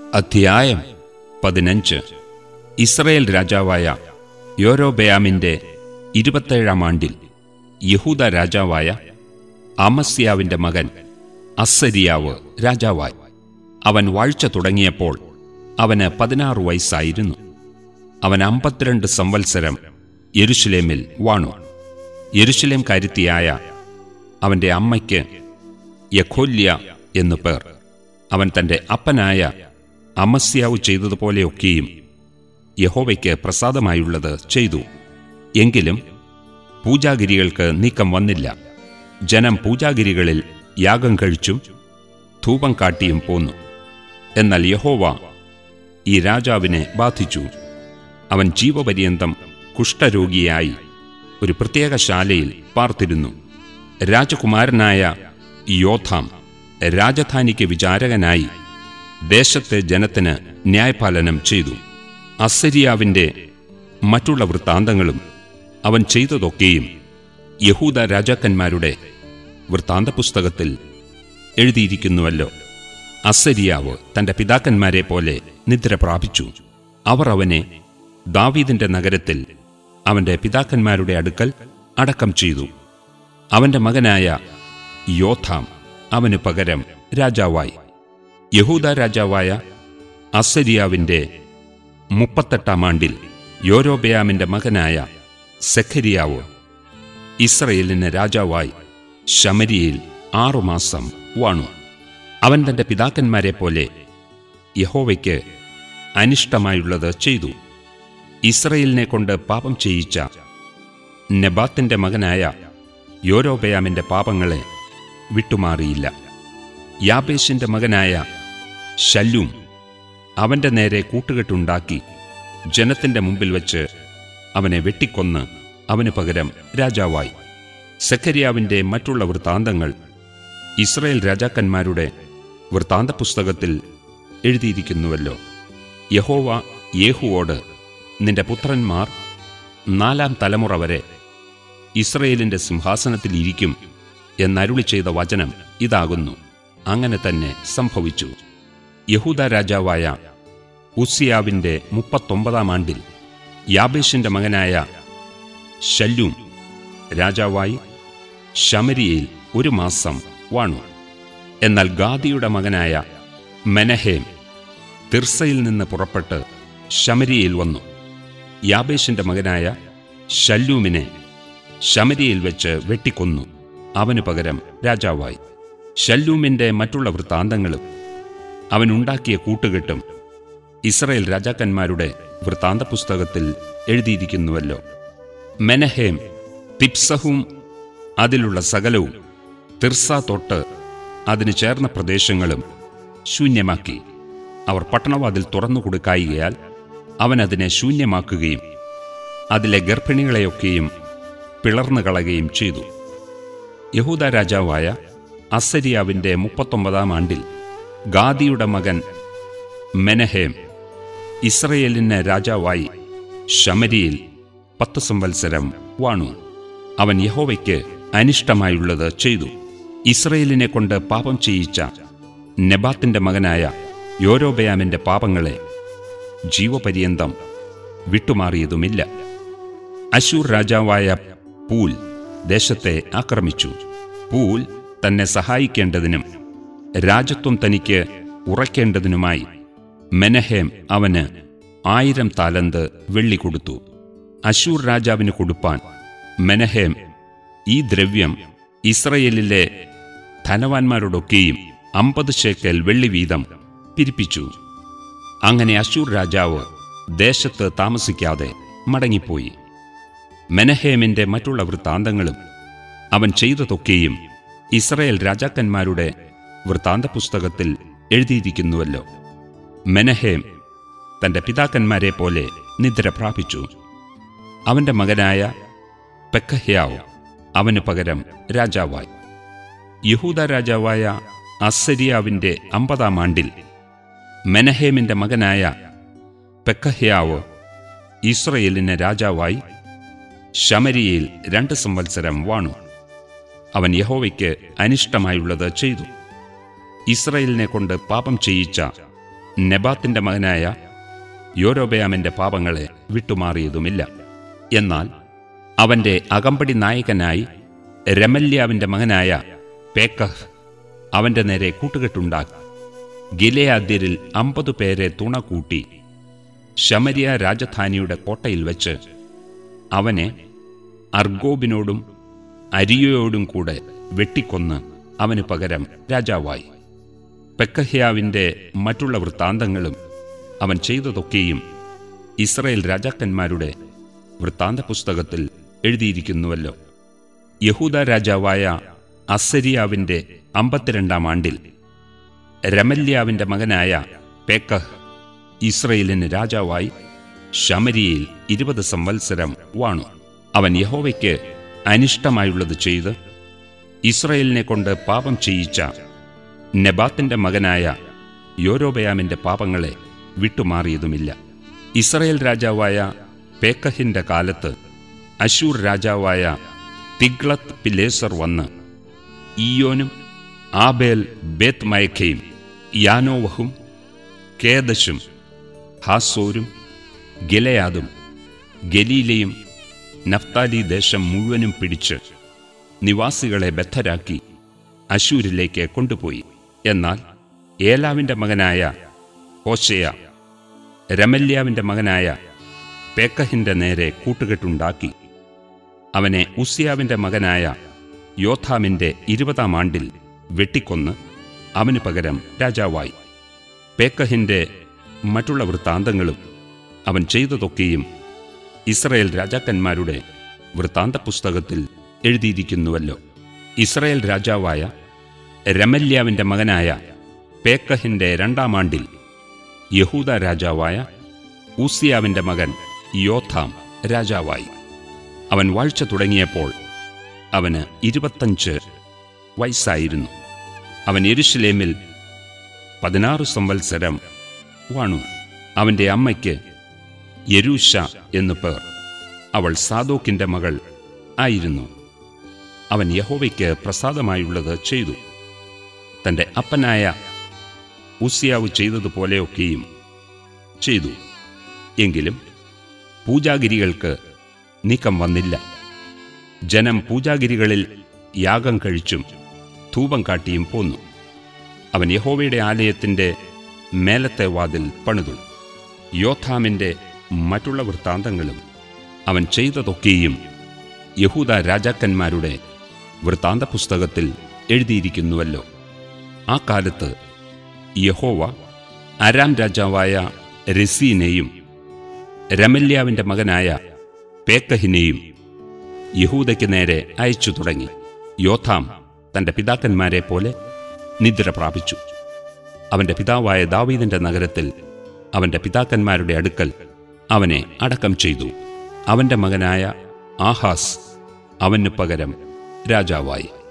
അധ്യായം പതിനഞ്ച് ഇസ്രയേൽ രാജാവായ യോരോബയാമിന്റെ ഇരുപത്തേഴാം ആണ്ടിൽ യഹൂദ രാജാവായ അമസ്യാവിന്റെ മകൻ അസരിയാവ് രാജാവായി അവൻ വാഴ്ച തുടങ്ങിയപ്പോൾ അവന് പതിനാറ് വയസ്സായിരുന്നു അവൻ അമ്പത്തിരണ്ട് സംവത്സരം യെരുഷലേമിൽ വാണു യെരുഷലേം കാര്യത്തിയായ അവന്റെ അമ്മയ്ക്ക് യഖോല്യ എന്നു പേർ അവൻ തന്റെ അപ്പനായ അമസ്യാവ് ചെയ്തതുപോലെയൊക്കെയും യഹോവയ്ക്ക് പ്രസാദമായുള്ളത് ചെയ്തു എങ്കിലും പൂജാഗിരികൾക്ക് നീക്കം വന്നില്ല ജനം പൂജാഗിരികളിൽ യാഗം കഴിച്ചും ധൂപം കാട്ടിയും പോന്നു എന്നാൽ യഹോവ ഈ രാജാവിനെ ബാധിച്ചു അവൻ ജീവപര്യന്തം കുഷ്ഠരോഗിയായി ഒരു പ്രത്യേക ശാലയിൽ പാർത്തിരുന്നു രാജകുമാരനായ യോധാം രാജധാനിക്ക് വിചാരകനായി ദേശത്തെ ജനത്തിന് ന്യായപാലനം ചെയ്തു അസരിയാവിന്റെ മറ്റുള്ള വൃത്താന്തങ്ങളും അവൻ ചെയ്തതൊക്കെയും യഹൂദ രാജാക്കന്മാരുടെ വൃത്താന്ത പുസ്തകത്തിൽ എഴുതിയിരിക്കുന്നുവല്ലോ അസരിയാവ് തന്റെ പിതാക്കന്മാരെ പോലെ നിദ്ര പ്രാപിച്ചു അവർ അവനെ ദാവീദിന്റെ നഗരത്തിൽ അവന്റെ പിതാക്കന്മാരുടെ അടുക്കൽ അടക്കം ചെയ്തു അവന്റെ മകനായ യോഥാം അവന് പകരം രാജാവായി യഹൂദ രാജാവായ അസരിയാവിന്റെ മുപ്പത്തെട്ടാം ആണ്ടിൽ യോരോബയാമിന്റെ മകനായ സെഖരിയാവ് ഇസ്രയേലിന് രാജാവായി ശമരിയിൽ ആറുമാസം വാണു അവൻ തന്റെ പിതാക്കന്മാരെ പോലെ യഹോവയ്ക്ക് അനിഷ്ടമായുള്ളത് ചെയ്തു ഇസ്രയേലിനെ കൊണ്ട് പാപം ചെയ്യിച്ച നെബാത്തിന്റെ മകനായ യോരോബയാമിന്റെ പാപങ്ങളെ വിട്ടുമാറിയില്ല യാബേശിന്റെ മകനായ ശല്ലൂം അവന്റെ നേരെ കൂട്ടുകെട്ടുണ്ടാക്കി ജനത്തിന്റെ മുമ്പിൽ വച്ച് അവനെ വെട്ടിക്കൊന്ന് അവന് പകരം രാജാവായി സെക്കരിയാവിന്റെ മറ്റുള്ള വൃത്താന്തങ്ങൾ ഇസ്രയേൽ രാജാക്കന്മാരുടെ വൃത്താന്ത പുസ്തകത്തിൽ എഴുതിയിരിക്കുന്നുവല്ലോ യഹോവ യേഹുവോട് നിന്റെ പുത്രന്മാർ നാലാം തലമുറ വരെ ഇസ്രയേലിന്റെ സിംഹാസനത്തിൽ ഇരിക്കും എന്നരുളി ചെയ്ത വചനം ഇതാകുന്നു അങ്ങനെ തന്നെ സംഭവിച്ചു യഹൂദ രാജാവായ ഉസിയാവിന്റെ മുപ്പത്തൊമ്പതാം ആണ്ടിൽ യാബേഷിന്റെ മകനായ ശല്ലൂം രാജാവായി ശമരിയയിൽ ഒരു മാസം വാണു എന്നാൽ ഗാദിയുടെ മകനായ മെനഹേം തിർസയിൽ നിന്ന് പുറപ്പെട്ട് ശമരിയയിൽ വന്നു യാബേഷിന്റെ മകനായ ശല്ലൂമിനെ ശമരിയിൽ വെച്ച് വെട്ടിക്കൊന്നു അവനു പകരം രാജാവായി ശല്ലൂമിന്റെ മറ്റുള്ള വൃത്താന്തങ്ങളും അവനുണ്ടാക്കിയ കൂട്ടുകെട്ടും ഇസ്രയേൽ രാജാക്കന്മാരുടെ വൃത്താന്ത പുസ്തകത്തിൽ എഴുതിയിരിക്കുന്നുവല്ലോ മെനഹേം തിപ്സഹും അതിലുള്ള സകലവും തിർസ തൊട്ട് അതിന് ചേർന്ന പ്രദേശങ്ങളും ശൂന്യമാക്കി അവർ പട്ടണവാതിൽ തുറന്നു കൊടുക്കായികയാൽ അവൻ അതിനെ ശൂന്യമാക്കുകയും അതിലെ ഗർഭിണികളെയൊക്കെയും പിളർന്നു കളയുകയും ചെയ്തു യഹൂദ രാജാവായ അസരിയാവിന്റെ മുപ്പത്തൊമ്പതാം ആണ്ടിൽ ഗാദിയുടെ മകൻ മെനഹേം ഇസ്രയേലിന് രാജാവായി ശമരിയിൽ പത്ത് സംവത്സരം വാണു അവൻ യഹോവയ്ക്ക് അനിഷ്ടമായുള്ളത് ചെയ്തു ഇസ്രയേലിനെ കൊണ്ട് പാപം ചെയ്യിച്ച നെബാത്തിന്റെ മകനായ യോരോബയാമിന്റെ പാപങ്ങളെ ജീവപര്യന്തം വിട്ടുമാറിയതുമില്ല അശൂർ രാജാവായ പൂൽ ദേശത്തെ ആക്രമിച്ചു പൂൽ തന്നെ സഹായിക്കേണ്ടതിനും രാജത്വം തനിക്ക് ഉറയ്ക്കേണ്ടതിനുമായി മെനഹേം അവന് ആയിരം താലന്ത് വെള്ളി കൊടുത്തു അശൂർ രാജാവിന് കൊടുപ്പാൻ മെനഹേം ഈ ദ്രവ്യം ഇസ്രയേലിലെ ധനവാന്മാരോടൊക്കെയും അമ്പത് ശേക്കൽ വെള്ളി വീതം പിരിപ്പിച്ചു അങ്ങനെ അശൂർ രാജാവ് ദേശത്ത് താമസിക്കാതെ മടങ്ങിപ്പോയി മെനഹേമിന്റെ മറ്റുള്ള വൃത്താന്തങ്ങളും അവൻ ചെയ്തതൊക്കെയും ഇസ്രയേൽ രാജാക്കന്മാരുടെ വൃത്താന്ത പുസ്തകത്തിൽ എഴുതിയിരിക്കുന്നുവല്ലോ മെനഹേം തന്റെ പിതാക്കന്മാരെ പോലെ നിദ്ര പ്രാപിച്ചു അവന്റെ മകനായ പെക്കഹ്യാവ് അവന് പകരം രാജാവായി യഹൂദ രാജാവായ അസരിയാവിന്റെ അമ്പതാം ആണ്ടിൽ മെനഹേമിന്റെ മകനായ പെക്കഹ്യാവ് ഇസ്രയേലിന് രാജാവായി ശമരിയയിൽ രണ്ട് സംവത്സരം വാണു അവൻ യഹോവയ്ക്ക് അനിഷ്ടമായുള്ളത് ചെയ്തു ഇസ്രയേലിനെ കൊണ്ട് പാപം ചെയ്യിച്ച നെബാത്തിന്റെ മകനായ യോരോബയാമിന്റെ പാപങ്ങളെ വിട്ടുമാറിയതുമില്ല എന്നാൽ അവന്റെ അകമ്പടി നായകനായി രമല്യാവിന്റെ മകനായ പേക്കഹ് അവന്റെ നേരെ കൂട്ടുകെട്ടുണ്ടാക്കി ഗിലയാദ്യരിൽ അമ്പത് പേരെ തുണ കൂട്ടി ശമരിയ രാജധാനിയുടെ കോട്ടയിൽ വെച്ച് അവനെ അർഗോബിനോടും അരിയോയോടും കൂടെ വെട്ടിക്കൊന്ന് അവന് പകരം രാജാവായി പെക്കഹ്യാവിന്റെ മറ്റുള്ള വൃത്താന്തങ്ങളും അവൻ ചെയ്തതൊക്കെയും ഇസ്രയേൽ രാജാക്കന്മാരുടെ വൃത്താന്ത പുസ്തകത്തിൽ എഴുതിയിരിക്കുന്നുവല്ലോ യഹൂദ രാജാവായ അസരിയാവിന്റെ അമ്പത്തിരണ്ടാം ആണ്ടിൽ രമല്യാവിന്റെ മകനായ പേക്കഹ് ഇസ്രയേലിന് രാജാവായി ശമരിയയിൽ ഇരുപത് സംവത്സരം വാണു അവൻ യഹോവയ്ക്ക് അനിഷ്ടമായുള്ളത് ചെയ്ത് ഇസ്രയേലിനെ കൊണ്ട് പാപം ചെയ്യിച്ച നെബാത്തിന്റെ മകനായ യോരോബയാമിന്റെ പാപങ്ങളെ വിട്ടുമാറിയതുമില്ല ഇസ്രയേൽ രാജാവായ പേക്കഹിന്റെ കാലത്ത് അശൂർ രാജാവായ തിഗ്ലത്ത് പിലേസർ വന്ന് ഈയോനും ആബേൽ ബേത്ത് മയക്കയും യാനോവഹും കേദശും ഹാസോരും ഗിലയാദും ഗലീലയും നഫ്താലി ദേശം മുഴുവനും പിടിച്ച് നിവാസികളെ ബദ്ധരാക്കി അശൂരിലേക്ക് കൊണ്ടുപോയി എന്നാൽ ഏലാവിന്റെ മകനായ ഹോശയ രമല്യാവിന്റെ മകനായ പേക്കഹിന്റെ നേരെ കൂട്ടുകെട്ടുണ്ടാക്കി അവനെ ഉസിയാവിന്റെ മകനായ യോഥാമിന്റെ ഇരുപതാം ആണ്ടിൽ വെട്ടിക്കൊന്ന് അവന് പകരം രാജാവായി പേക്കഹിന്റെ മറ്റുള്ള വൃത്താന്തങ്ങളും അവൻ ചെയ്തതൊക്കെയും ഇസ്രയേൽ രാജാക്കന്മാരുടെ വൃത്താന്ത പുസ്തകത്തിൽ എഴുതിയിരിക്കുന്നുവല്ലോ ഇസ്രയേൽ രാജാവായ രമല്യാവിന്റെ മകനായ പേക്കഹിന്റെ രണ്ടാം ആണ്ടിൽ യഹൂദ രാജാവായ ഊസിയാവിന്റെ മകൻ യോഥാം രാജാവായി അവൻ വാഴ്ച തുടങ്ങിയപ്പോൾ അവന് ഇരുപത്തഞ്ച് വയസ്സായിരുന്നു അവൻ യെരുഷലേമിൽ പതിനാറ് സംവത്സരം വാണു അവന്റെ അമ്മയ്ക്ക് യരൂഷ എന്നു പേർ അവൾ സാദോക്കിന്റെ മകൾ ആയിരുന്നു അവൻ യഹോവയ്ക്ക് പ്രസാദമായുള്ളത് ചെയ്തു തന്റെ അപ്പനായ ഉസിയാവ് ചെയ്തതുപോലെയൊക്കെയും ചെയ്തു എങ്കിലും പൂജാഗിരികൾക്ക് നീക്കം വന്നില്ല ജനം പൂജാഗിരികളിൽ യാഗം കഴിച്ചും ധൂപം കാട്ടിയും പോന്നു അവൻ യഹോവയുടെ ആലയത്തിന്റെ മേലത്തെ വാതിൽ പണിതു യോഥാമിന്റെ മറ്റുള്ള വൃത്താന്തങ്ങളും അവൻ ചെയ്തതൊക്കെയും യഹൂദ രാജാക്കന്മാരുടെ വൃത്താന്ത പുസ്തകത്തിൽ എഴുതിയിരിക്കുന്നുവല്ലോ ആ കാലത്ത് യഹോവ അരാം രാജാവായ രസീനെയും രമല്യാവിന്റെ മകനായ പേക്കഹിനെയും യഹൂദയ്ക്ക് നേരെ അയച്ചു തുടങ്ങി യോഥാം തന്റെ പിതാക്കന്മാരെ പോലെ നിദ്ര പ്രാപിച്ചു അവന്റെ പിതാവായ ദാവീദിന്റെ നഗരത്തിൽ അവന്റെ പിതാക്കന്മാരുടെ അടുക്കൽ അവനെ അടക്കം ചെയ്തു അവന്റെ മകനായ ആഹാസ് അവന് പകരം രാജാവായി